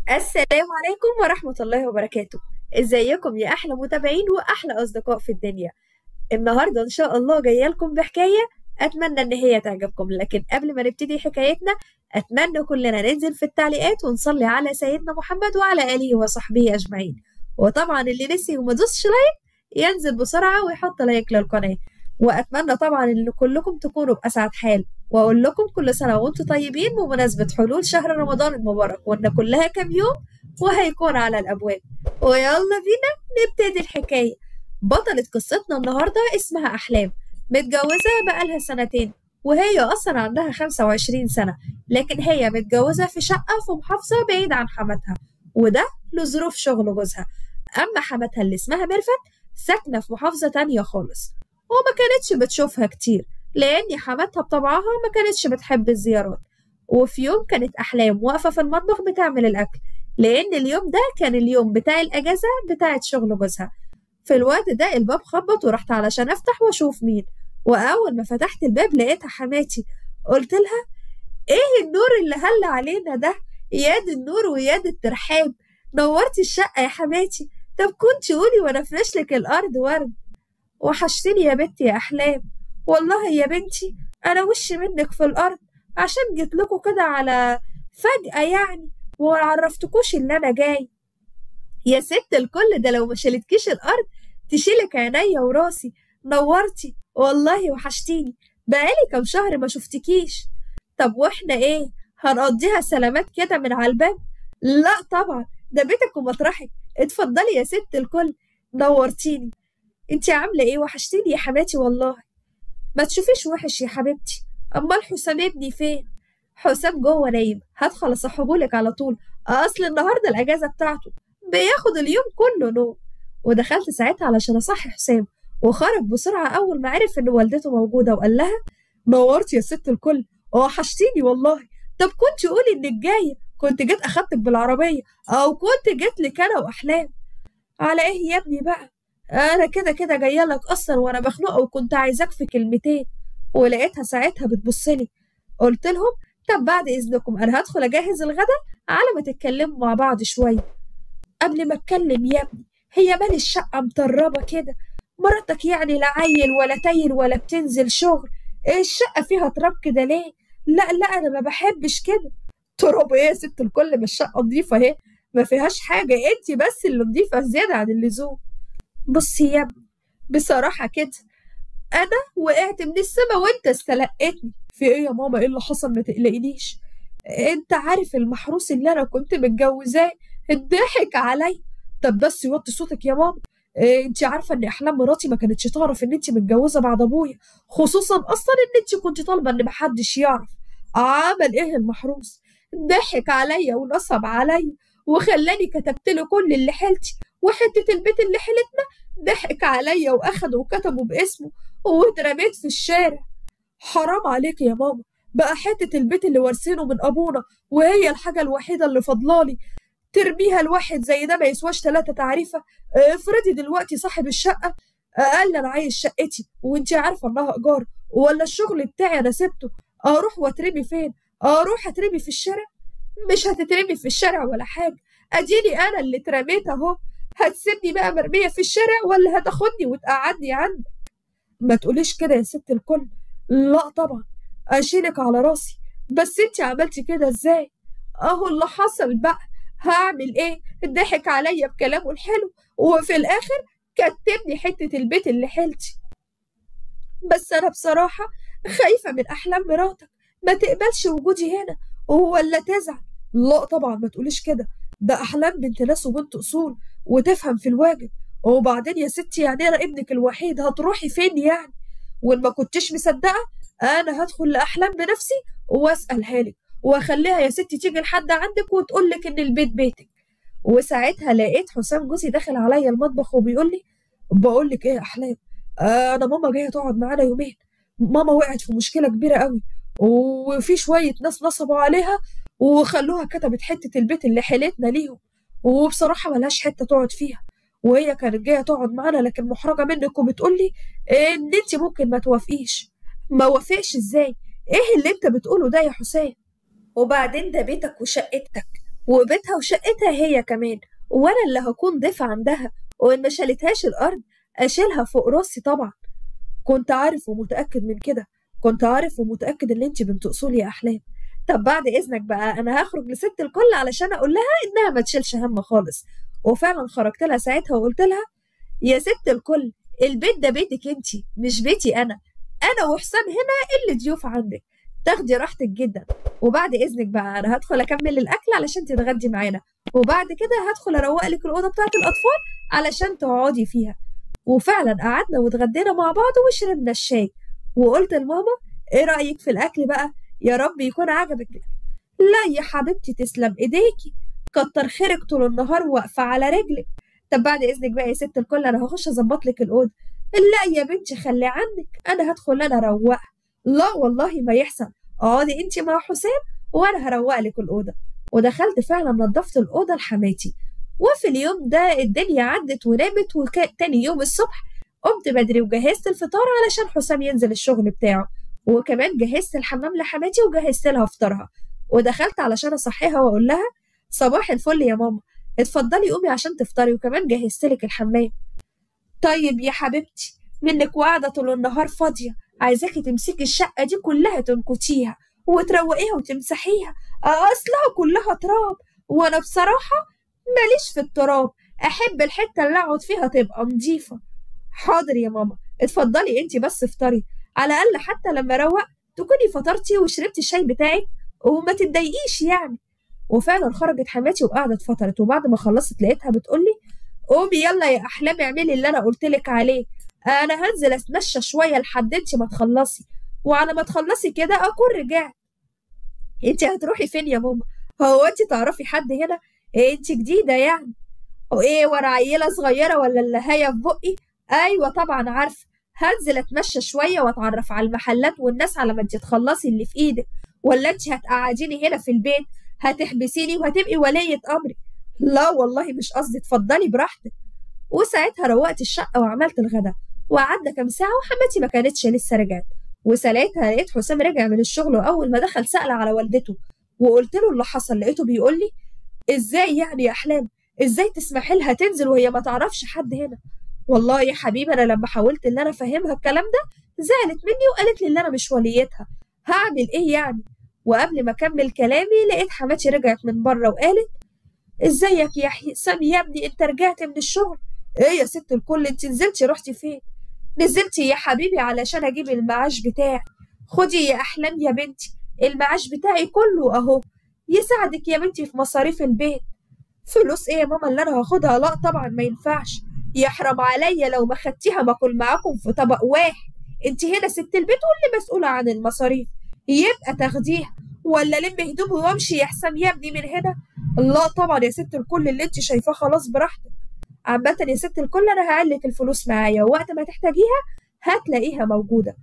السلام عليكم ورحمة الله وبركاته ازيكم يا احلى متابعين واحلى اصدقاء في الدنيا النهاردة ان شاء الله جاية لكم بحكاية اتمنى ان هي تعجبكم لكن قبل ما نبتدي حكايتنا اتمنى كلنا ننزل في التعليقات ونصلي على سيدنا محمد وعلى اله وصحبه اجمعين وطبعا اللي نسي وما دوسش لايك ينزل بسرعة ويحط لايك للقناة واتمنى طبعا ان كلكم تكونوا باسعد حال واقول لكم كل سنه وانتم طيبين بمناسبه حلول شهر رمضان المبارك وان كلها كام يوم وهيكون على الابواب ويلا بينا نبتدي الحكايه بطلة قصتنا النهارده اسمها احلام متجوزه بقالها سنتين وهي اصلا عندها 25 سنه لكن هي متجوزه في شقه في محافظه بعيد عن حماتها وده لظروف شغل جوزها اما حماتها اللي اسمها ميرفت ساكنه في محافظه تانية خالص وما كانتش بتشوفها كتير لأن حماتها بطبعها ما كانتش بتحب الزيارات وفي يوم كانت أحلام واقفة في المطبخ بتعمل الأكل لأن اليوم ده كان اليوم بتاع الأجازة بتاعة شغل جوزها في الوقت ده الباب خبط ورحت علشان أفتح وأشوف مين وأول ما فتحت الباب لقيتها حماتي قلت لها إيه النور اللي هل علينا ده ياد النور وياد الترحاب نورتي الشقة يا حماتي طب كنت قولي وأنا فرشلك الأرض ورد وحشتني يا بنتي يا أحلام والله يا بنتي أنا وشي منك في الأرض عشان جيت لكم كده على فجأة يعني ومعرفتكوش إن أنا جاي يا ست الكل ده لو ما شالتكيش الأرض تشيلك عينيا وراسي نورتي والله وحشتيني بقالي كام شهر ما شفتكيش طب واحنا ايه هنقضيها سلامات كده من على الباب لا طبعا ده بيتك ومطرحك اتفضلي يا ست الكل نورتيني انتي عاملة ايه وحشتيني يا حماتي والله ما تشوفيش وحش يا حبيبتي امال حسام ابني فين حسام جوه نايم هدخل اصحبهولك على طول اصل النهارده الاجازه بتاعته بياخد اليوم كله نوم ودخلت ساعتها علشان اصحي حسام وخرج بسرعه اول ما عرف ان والدته موجوده وقال لها نورتي يا ست الكل وحشتيني والله طب كنت قولي انك جايه كنت جيت اخدتك بالعربيه او كنت جيت لك انا واحلام على ايه يا ابني بقى انا كده كده جايه لك اصلا وانا مخنوقه وكنت عايزاك في كلمتين ولقيتها ساعتها بتبصلي قلت لهم طب بعد اذنكم انا هدخل اجهز الغدا على ما تتكلموا مع بعض شويه قبل ما اتكلم يا ابني هي مال الشقه مطربه كده مراتك يعني لا عيل ولا تايل ولا بتنزل شغل إيه الشقه فيها تراب كده ليه لا لا انا ما بحبش كده تراب ايه يا ست الكل ما الشقه نظيفه اهي ما فيهاش حاجه انت بس اللي نظيفه زياده عن اللزوم بصي يا ابني بصراحة كده أنا وقعت من السما وأنت استلقيتني في إيه يا ماما إيه اللي حصل ما تقلقنيش أنت عارف المحروس اللي أنا كنت متجوزاه اتضحك علي طب بس وطي صوتك يا ماما إيه انت عارفه ان احلام مراتي ما كانتش تعرف ان انت متجوزه بعد ابويا خصوصا اصلا ان انت كنت طالبه ان محدش يعرف عمل ايه المحروس ضحك عليا ونصب عليا وخلاني كتبت له كل اللي حيلتي وحتة البيت اللي حيلتنا ضحك عليا وأخده وكتبه باسمه واترميت في الشارع حرام عليك يا ماما بقى حتة البيت اللي وارثينه من أبونا وهي الحاجة الوحيدة اللي فضلالي ترميها لواحد زي ده ما يسواش تلاتة تعريفة افرضي دلوقتي صاحب الشقة قال لي أنا عايز شقتي وانتي عارفة إنها إيجار ولا الشغل بتاعي أنا سبته أروح وأترمي فين؟ أروح أترمي في الشارع؟ مش هتترمي في الشارع ولا حاجة أديني أنا اللي اترميت أهو هتسيبني بقى مرمية في الشارع ولا هتاخدني وتقعدني عندك ما تقوليش كده يا ست الكل لا طبعا أشيلك على راسي بس انتي عملتي كده ازاي اهو اللي حصل بقى هعمل ايه ضحك عليا بكلامه الحلو وفي الاخر كتبني حتة البيت اللي حيلتي بس انا بصراحة خايفة من احلام مراتك ما تقبلش وجودي هنا ولا تزعل لا طبعا ما تقوليش كده ده احلام بنت ناس وبنت اصول وتفهم في الواجب وبعدين يا ستي يعني انا ابنك الوحيد هتروحي فين يعني وان ما كنتش مصدقه انا هدخل لاحلام بنفسي واسالها لك واخليها يا ستي تيجي لحد عندك وتقول لك ان البيت بيتك وساعتها لقيت حسام جوزي داخل عليا المطبخ وبيقول لي بقول لك ايه يا احلام انا ماما جايه تقعد معانا يومين ماما وقعت في مشكله كبيره قوي وفي شويه ناس نصبوا عليها وخلوها كتبت حته البيت اللي حيلتنا ليهم وبصراحة ملهاش حتة تقعد فيها وهي كانت جاية تقعد معانا لكن محرجة منك وبتقول لي إن أنت ممكن ما توافقيش ما وافقش إزاي؟ إيه اللي أنت بتقوله ده يا حسين؟ وبعدين ده بيتك وشقتك وبيتها وشقتها هي كمان وانا اللي هكون ضيف عندها وان ما شالتهاش الارض اشيلها فوق راسي طبعا كنت عارف ومتاكد من كده كنت عارف ومتاكد ان انت بنت اصول يا احلام طب بعد اذنك بقى انا هخرج لست الكل علشان اقول لها انها ما تشيلش هم خالص وفعلا خرجت لها ساعتها وقلت لها يا ست الكل البيت ده بيتك انت مش بيتي انا انا وحسام هنا اللي ضيوف عندك تاخدي راحتك جدا وبعد اذنك بقى انا هدخل اكمل الاكل علشان تتغدي معانا وبعد كده هدخل اروق لك الاوضه بتاعت الاطفال علشان تقعدي فيها وفعلا قعدنا واتغدينا مع بعض وشربنا الشاي وقلت لماما ايه رايك في الاكل بقى يا رب يكون عجبك لا يا حبيبتي تسلم ايديكي كتر خيرك طول النهار واقفه على رجلك طب بعد اذنك بقى يا ست الكل انا هخش اظبط لك الاوضه لا يا بنتي خلي عنك انا هدخل انا اروقها لا والله ما يحصل اقعدي انت مع حسام وانا هروق لك الاوضه ودخلت فعلا نظفت الاوضه لحماتي وفي اليوم ده الدنيا عدت ونامت وتاني يوم الصبح قمت بدري وجهزت الفطار علشان حسام ينزل الشغل بتاعه وكمان جهزت الحمام لحماتي وجهزت لها فطارها ودخلت علشان اصحيها واقول لها صباح الفل يا ماما اتفضلي قومي عشان تفطري وكمان جهزت لك الحمام طيب يا حبيبتي منك قاعدة طول النهار فاضية عايزاكي تمسكي الشقة دي كلها تنكتيها وتروقيها وتمسحيها أصلها كلها تراب وأنا بصراحة ماليش في التراب أحب الحتة اللي أقعد فيها تبقى نظيفة حاضر يا ماما اتفضلي انت بس افطري على الأقل حتى لما أروق تكوني فطرتي وشربتي الشاي بتاعك وما تتضايقيش يعني وفعلا خرجت حماتي وقعدت فطرت وبعد ما خلصت لقيتها بتقولي قومي يلا يا احلام اعملي اللي انا قلتلك عليه انا هنزل اتمشى شويه لحد انت ما تخلصي وعلى ما تخلصي كده اكون رجعت انت هتروحي فين يا ماما هو انت تعرفي حد هنا إيه انت جديده يعني وايه وانا عيله صغيره ولا اللي هي في بقي ايوه طبعا عارفه هنزل اتمشى شويه واتعرف على المحلات والناس على ما انت تخلصي اللي في ايدك ولا انت هتقعديني هنا في البيت هتحبسيني وهتبقي ولية امري لا والله مش قصدي اتفضلي براحتك وساعتها روقت الشقة وعملت الغدا وقعدنا كام ساعة وحماتي ما كانتش لسه رجعت وساعتها لقيت حسام رجع من الشغل وأول ما دخل سأل على والدته وقلت له اللي حصل لقيته بيقول لي ازاي يعني يا أحلام ازاي تسمحي لها تنزل وهي ما تعرفش حد هنا والله يا حبيبي أنا لما حاولت إن أنا أفهمها الكلام ده زعلت مني وقالت لي إن أنا مش وليتها هعمل إيه يعني وقبل ما أكمل كلامي لقيت حماتي رجعت من بره وقالت ازيك يا حسام يا ابني انت رجعت من الشغل ايه يا ست الكل انت نزلتي رحتي فين نزلتي يا حبيبي علشان اجيب المعاش بتاعي خدي يا احلام يا بنتي المعاش بتاعي كله اهو يساعدك يا بنتي في مصاريف البيت فلوس ايه يا ماما اللي انا هاخدها لا طبعا ما ينفعش يحرم عليا لو ما خدتيها باكل معاكم في طبق واحد انت هنا ست البيت واللي مسؤولة عن المصاريف يبقى تاخديها ولا لم هدومي وامشي يا حسام يا ابني من هنا لا طبعا يا ست الكل اللي انت شايفاه خلاص براحتك عامة يا ست الكل انا هقلك الفلوس معايا ووقت ما تحتاجيها هتلاقيها موجودة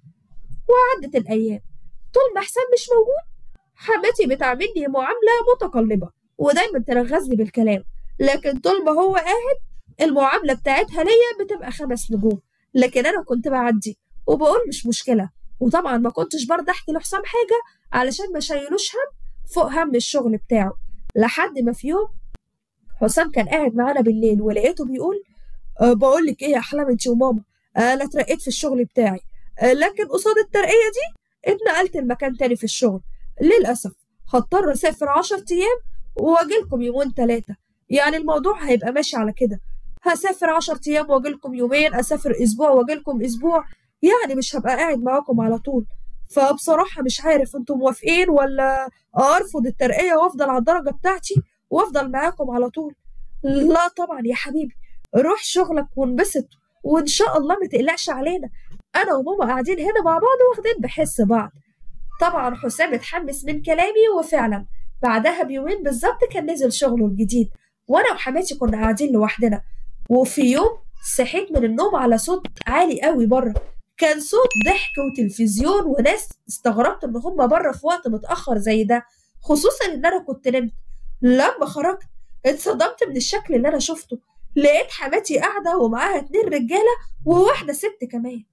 وعدت الايام طول ما حسام مش موجود حماتي بتعاملني معاملة متقلبة ودايما ترغزني بالكلام لكن طول ما هو قاعد المعاملة بتاعتها ليا بتبقى خمس نجوم لكن انا كنت بعدي وبقول مش مشكلة وطبعا ما كنتش برضه احكي لحسام حاجة علشان ما شايلوش هم فوق هم الشغل بتاعه لحد ما في يوم حسام كان قاعد معانا بالليل ولقيته بيقول أه بقول لك ايه يا احلام انت وماما انا اترقيت في الشغل بتاعي أه لكن قصاد الترقيه دي اتنقلت لمكان تاني في الشغل للاسف هضطر اسافر عشر ايام واجي لكم يومين ثلاثه يعني الموضوع هيبقى ماشي على كده هسافر عشر ايام واجي لكم يومين اسافر اسبوع واجي لكم اسبوع يعني مش هبقى قاعد معاكم على طول فبصراحة مش عارف انتم موافقين ولا ارفض الترقية وافضل على الدرجة بتاعتي وافضل معاكم على طول لا طبعا يا حبيبي روح شغلك وانبسط وان شاء الله ما تقلقش علينا انا وماما قاعدين هنا مع بعض واخدين بحس بعض طبعا حسام اتحمس من كلامي وفعلا بعدها بيومين بالظبط كان نزل شغله الجديد وانا وحماتي كنا قاعدين لوحدنا وفي يوم صحيت من النوم على صوت عالي قوي بره كان صوت ضحك وتلفزيون وناس استغربت ان هم بره في وقت متاخر زي ده خصوصا ان انا كنت نمت لما خرجت اتصدمت من الشكل اللي انا شفته لقيت حماتي قاعده ومعاها اتنين رجاله وواحده ست كمان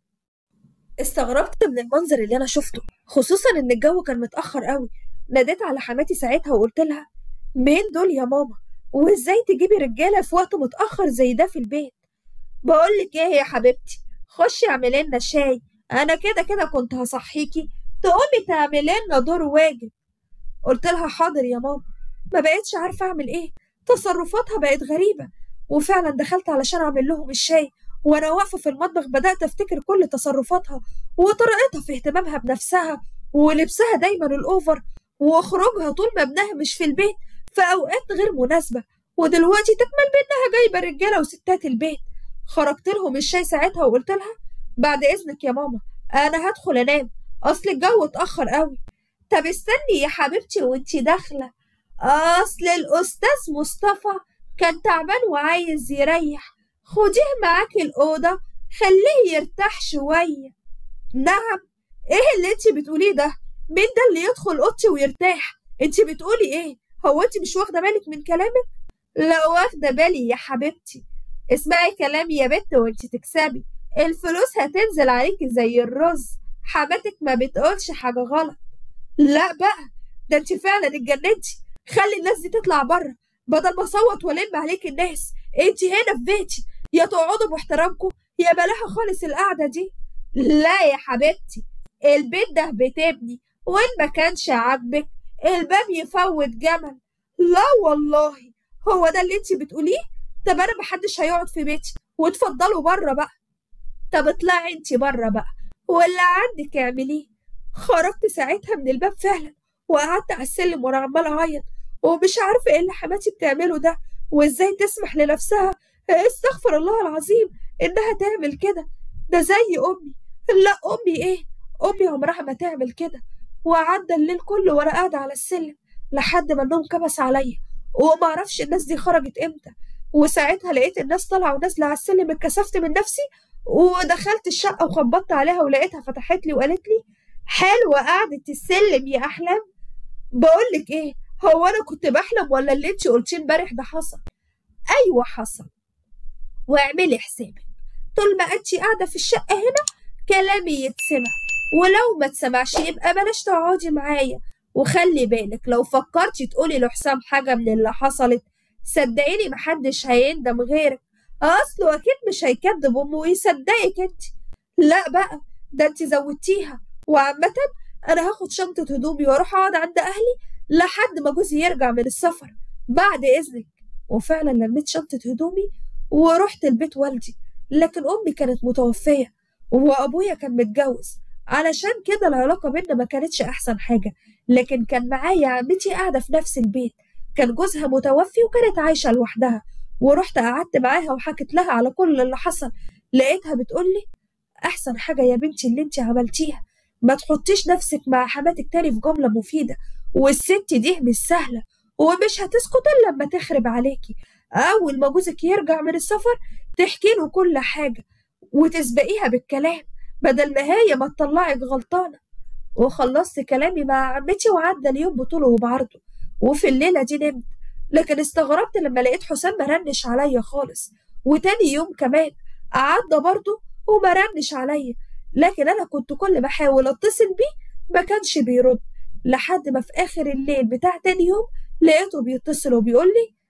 استغربت من المنظر اللي انا شفته خصوصا ان الجو كان متاخر قوي ناديت على حماتي ساعتها وقلت لها مين دول يا ماما وازاي تجيبي رجالة في وقت متأخر زي ده في البيت بقولك ايه يا حبيبتي خشي اعملي لنا شاي انا كده كده كنت هصحيكي تقومي تعملي لنا دور واجب قلت لها حاضر يا ماما ما بقتش عارفة اعمل ايه تصرفاتها بقت غريبة وفعلا دخلت علشان اعمل لهم الشاي وانا واقفة في المطبخ بدأت افتكر كل تصرفاتها وطريقتها في اهتمامها بنفسها ولبسها دايما الاوفر وخروجها طول ما ابنها مش في البيت في اوقات غير مناسبة ودلوقتي تكمل بانها جايبة رجالة وستات البيت خرجت لهم الشاي ساعتها وقلت لها بعد اذنك يا ماما انا هدخل انام اصل الجو اتاخر قوي طب استني يا حبيبتي وانتي داخله اصل الاستاذ مصطفى كان تعبان وعايز يريح خديه معاكي الاوضه خليه يرتاح شويه نعم ايه اللي انتي بتقوليه ده مين ده اللي يدخل اوضتي ويرتاح انتي بتقولي ايه هو انتي مش واخده بالك من كلامك لا واخده بالي يا حبيبتي اسمعي كلامي يا بت وانتي تكسبي الفلوس هتنزل عليكي زي الرز حماتك ما بتقولش حاجة غلط لا بقى ده انت فعلا اتجننتي خلي الناس دي تطلع بره بدل ما اصوت والم عليك الناس انت هنا في بيتي يا تقعدوا باحترامكم يا بلاها خالص القعدة دي لا يا حبيبتي البيت ده بيت ابني وان ما كانش عاجبك الباب يفوت جمل لا والله هو ده اللي انت بتقوليه طب انا محدش هيقعد في بيتي وتفضلوا بره بقى طب اطلعي انت بره بقى واللي عندك اعمليه خرجت ساعتها من الباب فعلا وقعدت على السلم وانا عمال اعيط ومش عارفه ايه اللي حماتي بتعمله ده وازاي تسمح لنفسها استغفر الله العظيم انها تعمل كده ده زي امي لا امي ايه امي عمرها ما تعمل كده وعدى الليل كله وانا قاعده على السلم لحد ما النوم كبس عليا وما اعرفش الناس دي خرجت امتى وساعتها لقيت الناس طالعه ونازله على السلم اتكسفت من نفسي ودخلت الشقة وخبطت عليها ولقيتها فتحت لي وقالت لي حلوة قعدة السلم يا أحلام بقولك إيه هو أنا كنت بحلم ولا اللي أنت قلتيه امبارح ده حصل أيوة حصل واعملي حسابك طول ما أنت قاعدة في الشقة هنا كلامي يتسمع ولو ما تسمعش يبقى بلاش تقعدي معايا وخلي بالك لو فكرتي تقولي لحسام حاجة من اللي حصلت صدقيني محدش هيندم غيرك اصله اكيد مش هيكدب امه ويصدقك انت لا بقى ده انت زودتيها وعامة انا هاخد شنطة هدومي واروح اقعد عند اهلي لحد ما جوزي يرجع من السفر بعد اذنك وفعلا لميت شنطة هدومي ورحت البيت والدي لكن امي كانت متوفية وابويا كان متجوز علشان كده العلاقة بينا ما كانتش احسن حاجة لكن كان معايا عمتي قاعدة في نفس البيت كان جوزها متوفي وكانت عايشة لوحدها ورحت قعدت معاها وحكت لها على كل اللي حصل لقيتها بتقولي احسن حاجه يا بنتي اللي انت عملتيها ما تحطيش نفسك مع حماتك تاني في جمله مفيده والست دي مش سهله ومش هتسكت الا لما تخرب عليكي اول ما جوزك يرجع من السفر تحكي له كل حاجه وتسبقيها بالكلام بدل ما هي ما تطلعك غلطانه وخلصت كلامي مع عمتي وعدى اليوم بطوله وبعرضه وفي الليله دي نمت لكن استغربت لما لقيت حسام ما رنش عليا خالص وتاني يوم كمان قعدنا برضه وما رنش عليا لكن انا كنت كل ما احاول اتصل بيه ما كانش بيرد لحد ما في اخر الليل بتاع تاني يوم لقيته بيتصل وبيقول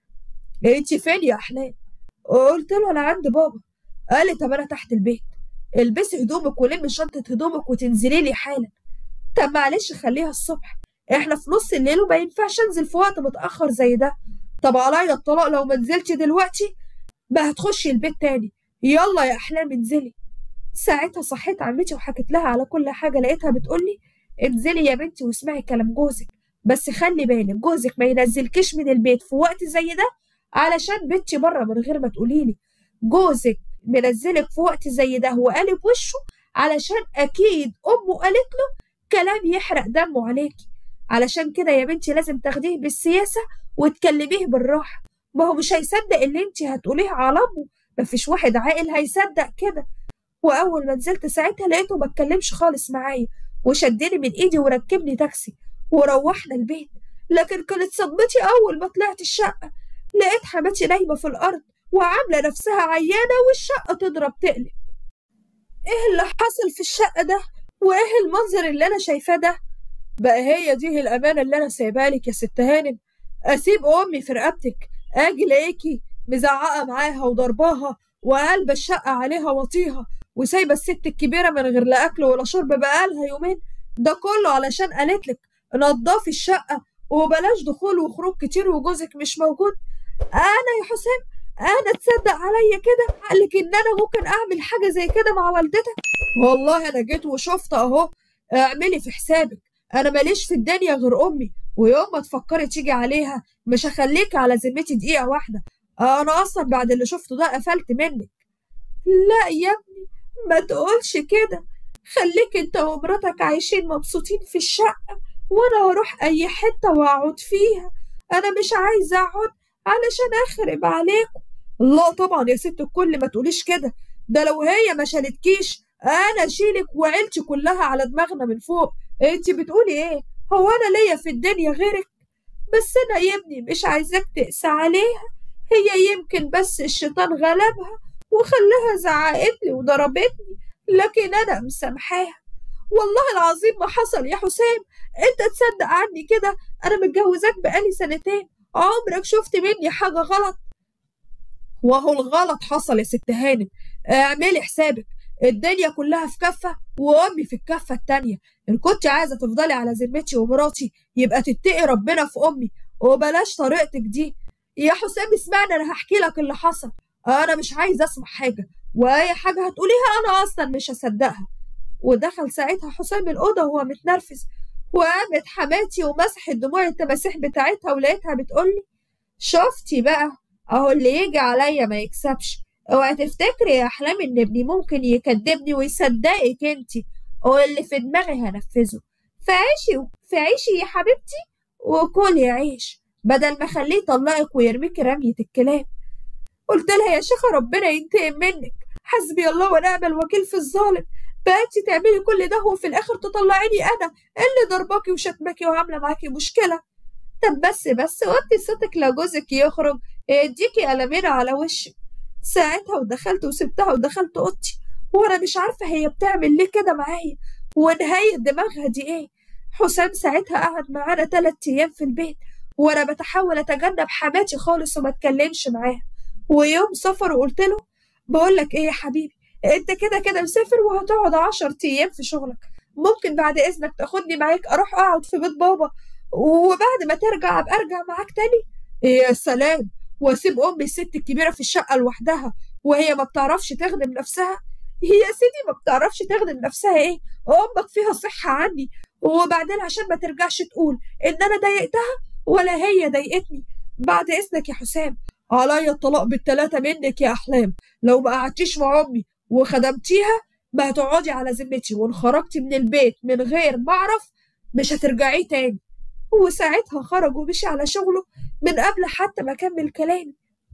لي انت فين يا احلام قلت له انا عند بابا قال لي طب انا تحت البيت البسي هدومك ولمي شنطه هدومك وتنزلي لي حالا طب معلش خليها الصبح احنا في نص الليل وما ينفعش انزل في وقت متاخر زي ده طب عليا الطلاق لو ما نزلتش دلوقتي ما هتخشي البيت تاني يلا يا احلام انزلي ساعتها صحيت عمتي وحكيت لها على كل حاجه لقيتها بتقولي انزلي يا بنتي واسمعي كلام جوزك بس خلي بالك جوزك ما ينزلكش من البيت في وقت زي ده علشان بنتي بره من غير ما تقوليلي جوزك منزلك في وقت زي ده وقالب وشه علشان اكيد امه قالت له كلام يحرق دمه عليكي علشان كده يا بنتي لازم تاخديه بالسياسه وتكلميه بالراحه ما هو مش هيصدق اللي انت هتقوليه على امه مفيش واحد عاقل هيصدق كده واول ما نزلت ساعتها لقيته ما اتكلمش خالص معايا وشدني من ايدي وركبني تاكسي وروحنا البيت لكن كانت صدمتي اول ما طلعت الشقه لقيت حماتي نايمه في الارض وعامله نفسها عيانه والشقه تضرب تقلب ايه اللي حصل في الشقه ده وايه المنظر اللي انا شايفاه ده بقى هي دي الامانه اللي انا سايبها لك يا ست هانم اسيب امي في رقبتك اجي الاقيكي مزعقه معاها وضرباها وقلب الشقه عليها واطيها وسايبه الست الكبيره من غير لا اكل ولا شرب بقالها يومين ده كله علشان قالتلك نضفي الشقه وبلاش دخول وخروج كتير وجوزك مش موجود انا يا حسام انا تصدق عليا كده قالك ان انا ممكن اعمل حاجه زي كده مع والدتك والله انا جيت وشفت اهو اعملي في حسابك انا ماليش في الدنيا غير امي ويوم ما تفكري تيجي عليها مش هخليك على ذمتي دقيقه واحده انا اصلا بعد اللي شفته ده قفلت منك لا يا ابني ما تقولش كده خليك انت ومراتك عايشين مبسوطين في الشقه وانا هروح اي حته واقعد فيها انا مش عايزه اقعد علشان اخرب عليكم لا طبعا يا ست الكل ما تقوليش كده ده لو هي ما شالتكيش انا اشيلك وعيلتي كلها على دماغنا من فوق انت بتقولي ايه هو انا ليا في الدنيا غيرك بس انا يا ابني مش عايزاك تقسى عليها هي يمكن بس الشيطان غلبها وخلاها زعقت لي وضربتني لكن انا مسامحاها والله العظيم ما حصل يا حسام انت تصدق عني كده انا متجوزاك بقالي سنتين عمرك شفت مني حاجة غلط وهو الغلط حصل يا ست هانم اعملي حسابك الدنيا كلها في كفة وأمي في الكفة التانية إن كنت عايزة تفضلي على ذمتي ومراتي يبقى تتقي ربنا في أمي وبلاش طريقتك دي يا حسام اسمعني أنا هحكي لك اللي حصل أنا مش عايزة أسمع حاجة وأي حاجة هتقوليها أنا أصلا مش هصدقها ودخل ساعتها حسام الأوضة وهو متنرفز وقامت حماتي ومسحت دموع التماسيح بتاعتها ولقيتها بتقولي شفتي بقى اهو اللي يجي عليا ما يكسبش اوعي تفتكري يا احلام ان ابني ممكن يكدبني ويصدقك انتي واللي في دماغي هنفذه فعيشي فعيشي يا حبيبتي وكلي عيش بدل ما اخليه يطلقك ويرميكي رمية الكلام قلت لها يا شيخة ربنا ينتقم منك حسبي الله ونعم الوكيل في الظالم بقى انت تعملي كل ده وفي الاخر تطلعيني انا اللي ضرباكي وشتماكي وعامله معاكي مشكله طب بس بس وطي صوتك لو جوزك يخرج يديكي قلمين على وشك ساعتها ودخلت وسبتها ودخلت اوضتي وانا مش عارفه هي بتعمل ليه كده معايا ونهاية دماغها دي ايه حسام ساعتها قعد معانا تلات ايام في البيت وانا بتحاول اتجنب حماتي خالص وما اتكلمش معاها ويوم سفر وقلت له بقول لك ايه يا حبيبي انت كده كده مسافر وهتقعد عشر ايام في شغلك ممكن بعد اذنك تاخدني معاك اروح اقعد في بيت بابا وبعد ما ترجع ابقى ارجع معاك تاني يا سلام واسيب امي الست الكبيره في الشقه لوحدها وهي ما بتعرفش تخدم نفسها يا سيدي ما بتعرفش تخدم نفسها ايه امك فيها صحه عني وبعدين عشان ما ترجعش تقول ان انا ضايقتها ولا هي ضايقتني بعد اذنك يا حسام عليا الطلاق بالتلاتة منك يا أحلام لو ما قعدتيش مع أمي وخدمتيها ما هتقعدي على ذمتي وإن خرجتي من البيت من غير ما أعرف مش هترجعي تاني وساعتها خرج ومشي على شغله من قبل حتى ما أكمل كلامي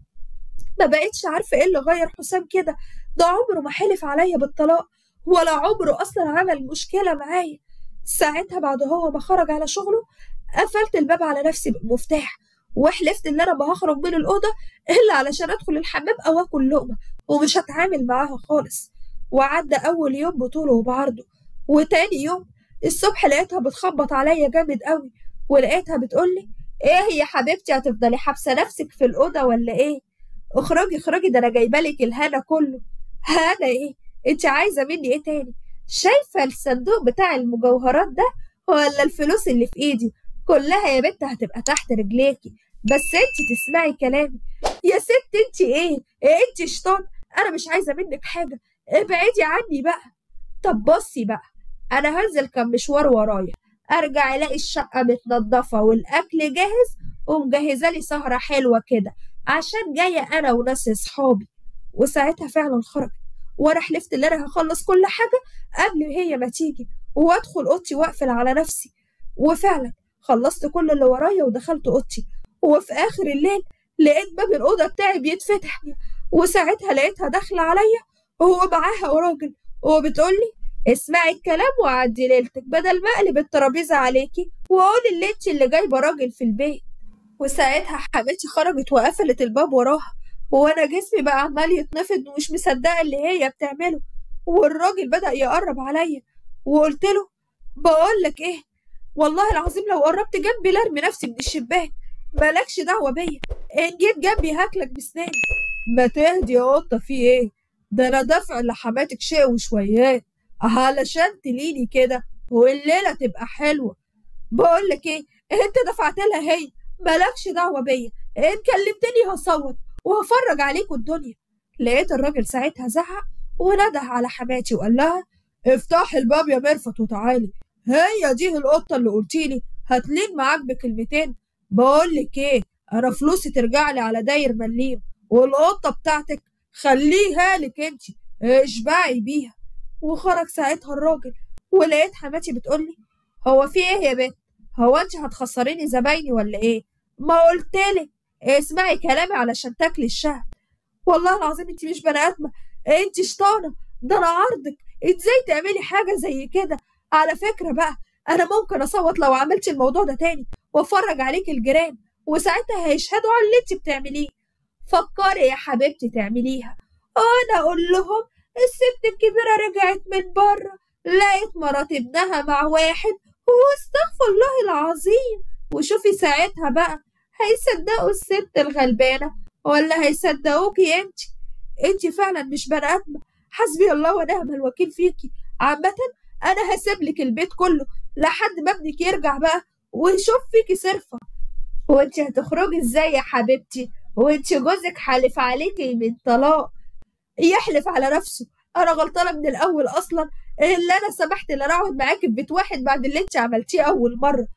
ما بقتش عارفة إيه اللي غير حسام كده ده عمره ما حلف عليا بالطلاق ولا عمره أصلا عمل مشكلة معايا ساعتها بعد هو ما خرج على شغله قفلت الباب على نفسي بالمفتاح وحلفت ان انا ما هخرج من الاوضه الا علشان ادخل الحمام او اكل لقمه ومش هتعامل معاها خالص وعدى اول يوم بطوله وبعرضه وتاني يوم الصبح لقيتها بتخبط عليا جامد قوي ولقيتها بتقولي ايه يا حبيبتي هتفضلي حابسه نفسك في الاوضه ولا ايه اخرجي اخرجي ده انا جايبالك الهنا كله هنا ايه انت عايزه مني ايه تاني شايفه الصندوق بتاع المجوهرات ده ولا الفلوس اللي في ايدي كلها يا بنت هتبقى تحت رجليكي بس انت تسمعي كلامي يا ست انت ايه انت شيطان انا مش عايزه منك حاجه ابعدي عني بقى طب بصي بقى انا هنزل كم مشوار ورايا ارجع الاقي الشقه متنضفه والاكل جاهز ومجهزه لي سهره حلوه كده عشان جايه انا وناس اصحابي وساعتها فعلا خرجت وانا حلفت ان انا هخلص كل حاجه قبل هي ما تيجي وادخل اوضتي واقفل على نفسي وفعلا خلصت كل اللي ورايا ودخلت اوضتي وفي اخر الليل لقيت باب الاوضه بتاعي بيتفتح وساعتها لقيتها داخله عليا وهو معاها وراجل وبتقولي اسمعي الكلام وعدي ليلتك بدل ما اقلب الترابيزه عليكي واقول اللي انت اللي جايبه راجل في البيت وساعتها حماتي خرجت وقفلت الباب وراها وانا جسمي بقى عمال يتنفض ومش مصدقه اللي هي بتعمله والراجل بدا يقرب عليا وقلت له بقول لك ايه والله العظيم لو قربت جنبي لارمي نفسي من الشباك مالكش دعوة بيا إن جيت جنبي هاكلك بسناني ما تهدي يا قطة في إيه ده أنا دافع لحماتك شيء وشويات علشان تليني كده والليلة تبقى حلوة بقولك إيه أنت دفعت لها هي مالكش دعوة بيا إن كلمتني هصوت وهفرج عليكوا الدنيا لقيت الراجل ساعتها زعق ونده على حماتي وقال لها افتحي الباب يا مرفت وتعالي هي دي القطة اللي قلتيلي هتلين معاك بكلمتين بقولك ايه انا فلوسي ترجع لي على داير مليم والقطة بتاعتك خليها لك انت اشبعي بيها وخرج ساعتها الراجل ولقيت حماتي بتقولي هو في ايه يا بنت هو انت هتخسريني زبايني ولا ايه ما قلتلك اسمعي كلامي علشان تاكلي الشهد والله العظيم انت مش بني ادمه انت شطانه ده انا عرضك ازاي تعملي حاجه زي كده على فكره بقى انا ممكن اصوت لو عملت الموضوع ده تاني وافرج عليك الجيران وساعتها هيشهدوا على اللي انت بتعمليه فكري يا حبيبتي تعمليها انا اقول لهم الست الكبيره رجعت من بره لقيت مرات ابنها مع واحد واستغفر الله العظيم وشوفي ساعتها بقى هيصدقوا الست الغلبانه ولا هيصدقوكي انت انت فعلا مش بني ادمه حسبي الله ونعم الوكيل فيكي عامه انا هسيب لك البيت كله لحد ما ابنك يرجع بقى ويشوف فيكي صرفه وانت هتخرجي ازاي يا حبيبتي وانت جوزك حالف عليكي من طلاق يحلف على نفسه انا غلطانه من الاول اصلا اللي انا سمحت ان انا اقعد معاكي في بيت واحد بعد اللي انت عملتيه اول مره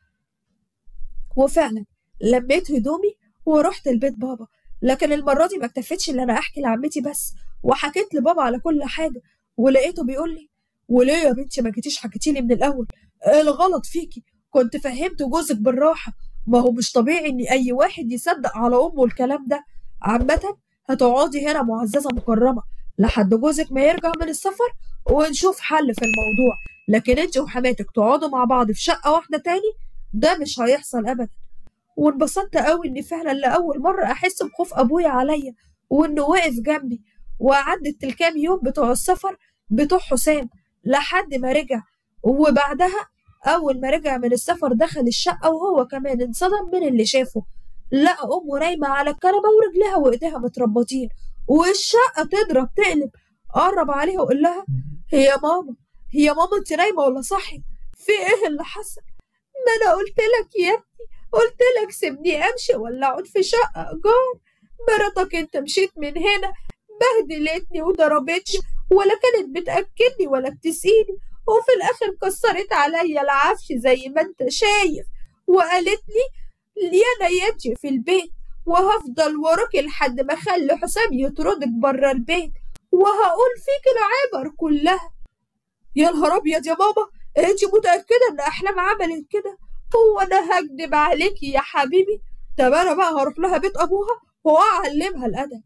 وفعلا لميت هدومي ورحت البيت بابا لكن المره دي ما اكتفيتش ان انا احكي لعمتي بس وحكيت لبابا على كل حاجه ولقيته بيقول لي وليه يا بنتي ما جيتيش حكيتي لي من الاول الغلط فيكي كنت فهمت جوزك بالراحه ما هو مش طبيعي ان اي واحد يصدق على امه الكلام ده عامه هتقعدي هنا معززه مكرمه لحد جوزك ما يرجع من السفر ونشوف حل في الموضوع لكن انت وحماتك تقعدوا مع بعض في شقه واحده تاني ده مش هيحصل ابدا وانبسطت قوي اني فعلا لاول مره احس بخوف ابويا عليا وانه واقف جنبي وعدت الكام يوم بتوع السفر بتوع حسام لحد ما رجع وبعدها اول ما رجع من السفر دخل الشقه وهو كمان انصدم من اللي شافه لقى امه نايمه على الكنبه ورجلها وايديها متربطين والشقه تضرب تقلب قرب عليها وقال لها هي ماما هي ماما انت نايمه ولا صاحيه في ايه اللي حصل ما انا قلت لك يا ابني قلت لك سيبني امشي ولا اقعد في شقه ايجار مراتك انت مشيت من هنا بهدلتني وضربتني ولا كانت بتاكلني ولا بتسقيني وفي الاخر كسرت عليا العفش زي ما انت شايف وقالت لي يا نياتي في البيت وهفضل وراكي لحد ما اخلي حسام يطردك بره البيت وهقول فيك العبر كلها يا نهار ابيض يا ماما انت متاكده ان احلام عملت كده هو انا هكدب عليكي يا حبيبي طب انا بقى هروح لها بيت ابوها واعلمها الادب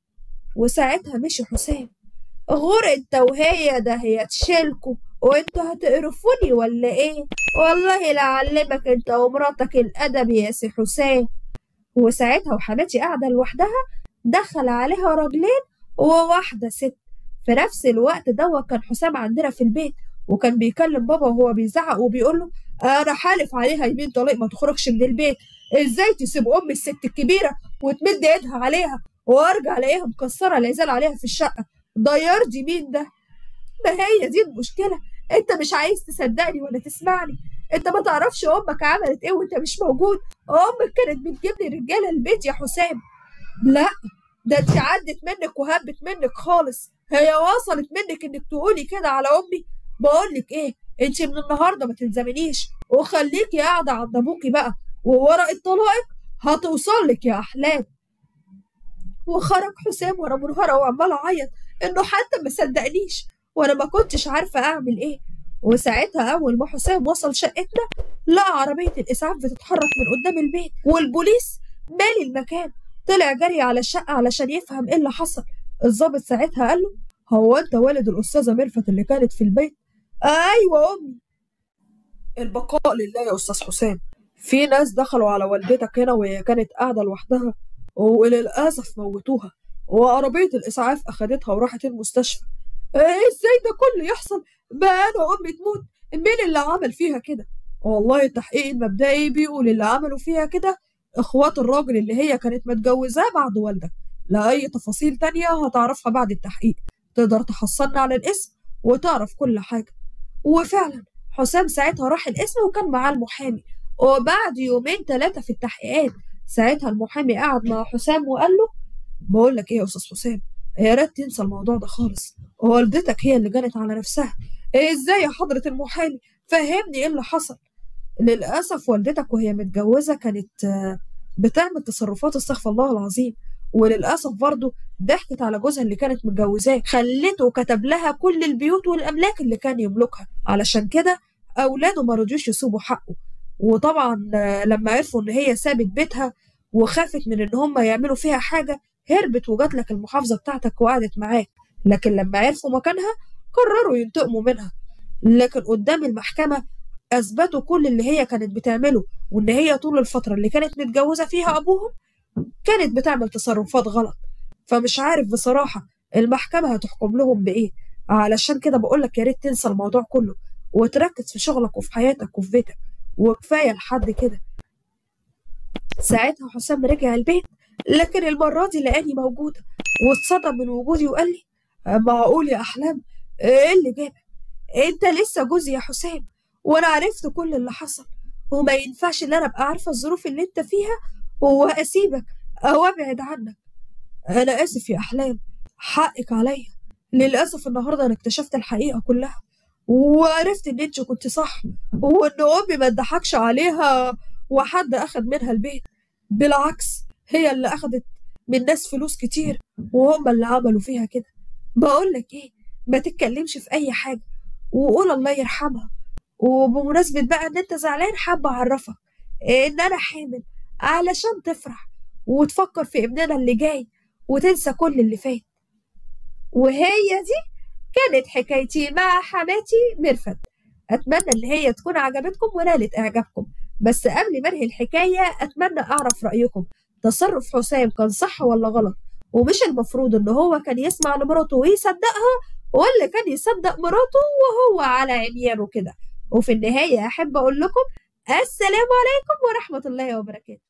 وساعتها مشي حسام غور انت وهي ده هي تشيلكوا وانتوا هتقرفوني ولا ايه والله لعلمك انت ومراتك الادب يا سي حسام وساعتها وحماتي قاعده لوحدها دخل عليها راجلين وواحده ست في نفس الوقت دوت كان حسام عندنا في البيت وكان بيكلم بابا وهو بيزعق وبيقول له انا حالف عليها يمين طليق ما تخرجش من البيت ازاي تسيب ام الست الكبيره وتمد ايدها عليها وارجع الاقيها مكسره العزال عليها في الشقه ده يرضي مين ده ما هي دي المشكله انت مش عايز تصدقني ولا تسمعني انت ما تعرفش امك عملت ايه وانت مش موجود امك كانت بتجيب لي رجاله البيت يا حسام لا ده انت عدت منك وهبت منك خالص هي وصلت منك انك تقولي كده على امي بقولك ايه انت من النهارده ما تلزمنيش وخليكي قاعده عند ابوكي بقى وورقه طلاقك هتوصل لك يا احلام وخرج حسام ورا منهارة وعمال اعيط انه حتى ما صدقنيش وانا ما كنتش عارفه اعمل ايه وساعتها اول ما حسام وصل شقتنا لقى عربيه الاسعاف بتتحرك من قدام البيت والبوليس مالي المكان طلع جري على الشقه علشان يفهم ايه اللي حصل الضابط ساعتها قال له هو انت والد الاستاذه ميرفت اللي كانت في البيت ايوه امي البقاء لله يا استاذ حسام في ناس دخلوا على والدتك هنا وهي كانت قاعده لوحدها وللاسف موتوها وعربيه الاسعاف اخدتها وراحت المستشفى ايه ازاي ده كله يحصل بقى انا وامي تموت مين اللي عمل فيها كده والله التحقيق المبدئي بيقول اللي عملوا فيها كده اخوات الراجل اللي هي كانت متجوزاه بعد والدك لا اي تفاصيل تانية هتعرفها بعد التحقيق تقدر تحصلنا على الاسم وتعرف كل حاجة وفعلا حسام ساعتها راح الاسم وكان معاه المحامي وبعد يومين ثلاثة في التحقيقات ساعتها المحامي قعد مع حسام وقال له بقول لك ايه يا استاذ حسام يا ريت تنسى الموضوع ده خالص والدتك هي اللي جنت على نفسها إيه ازاي يا حضرة المحامي فهمني ايه اللي حصل للأسف والدتك وهي متجوزة كانت آه، بتعمل تصرفات استغفر الله العظيم وللأسف برضه ضحكت على جوزها اللي كانت متجوزاه خلته كتب لها كل البيوت والأملاك اللي كان يملكها علشان كده أولاده ما رضيوش يسيبوا حقه وطبعا آه، لما عرفوا إن هي سابت بيتها وخافت من إن هم يعملوا فيها حاجة هربت وجات لك المحافظة بتاعتك وقعدت معاك لكن لما عرفوا مكانها قرروا ينتقموا منها لكن قدام المحكمة أثبتوا كل اللي هي كانت بتعمله وإن هي طول الفترة اللي كانت متجوزة فيها أبوهم كانت بتعمل تصرفات غلط فمش عارف بصراحة المحكمة هتحكم لهم بإيه علشان كده بقولك يا ريت تنسى الموضوع كله وتركز في شغلك وفي حياتك وفي بيتك وكفاية لحد كده ساعتها حسام رجع البيت لكن المرة دي لقاني موجودة واتصدم من وجودي وقال لي معقول يا أحلام إيه اللي جابك أنت لسه جوزي يا حسام وأنا عرفت كل اللي حصل وما ينفعش إن أنا أبقى عارفة الظروف اللي أنت فيها وأسيبك أو أبعد عنك أنا آسف يا أحلام حقك عليا للأسف النهاردة أنا اكتشفت الحقيقة كلها وعرفت إن أنت كنت صح وإن أمي ما اتضحكش عليها وحد أخد منها البيت بالعكس هي اللي أخدت من ناس فلوس كتير وهم اللي عملوا فيها كده بقول لك إيه ما تتكلمش في أي حاجة وقول الله يرحمها وبمناسبة بقى إن أنت زعلان حابة أعرفك إن أنا حامل علشان تفرح وتفكر في ابننا اللي جاي وتنسى كل اللي فات وهي دي كانت حكايتي مع حماتي ميرفت أتمنى إن هي تكون عجبتكم ونالت إعجابكم بس قبل ما أنهي الحكاية أتمنى أعرف رأيكم تصرف حسام كان صح ولا غلط ومش المفروض إن هو كان يسمع لمراته ويصدقها ولا كان يصدق مراته وهو على عميانه كده وفي النهاية أحب أقول لكم السلام عليكم ورحمة الله وبركاته